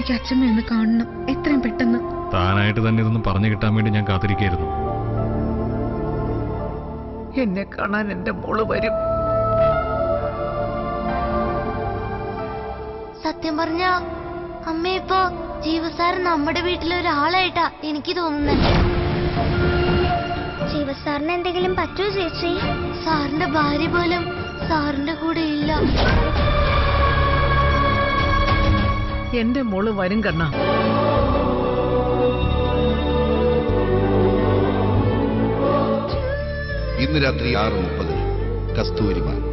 എനിക്ക് അച്ഛമ്മ ഒന്ന് കാണണം എത്രയും പെട്ടെന്ന് താനായിട്ട് തന്നെ ഇതൊന്നും പറഞ്ഞു കിട്ടാൻ വേണ്ടി ഞാൻ കാത്തിരിക്കായിരുന്നു എന്നെ കാണാൻ എന്റെ മോള് വരും സത്യം പറഞ്ഞ അമ്മ ഇപ്പോ ജീവസാർ നമ്മുടെ വീട്ടിലെ ഒരാളായിട്ടാ എനിക്ക് തോന്നുന്നത് ജീവസാറിന് എന്തെങ്കിലും പറ്റുമോ ചേച്ചി സാറിന്റെ ഭാര്യ പോലും സാറിന്റെ കൂടെ ഇല്ല എന്റെ മോള് വരും കണ്ണ ഇന്ന് രാത്രി ആറ് മുപ്പതിന് കസ്തൂരിമാൻ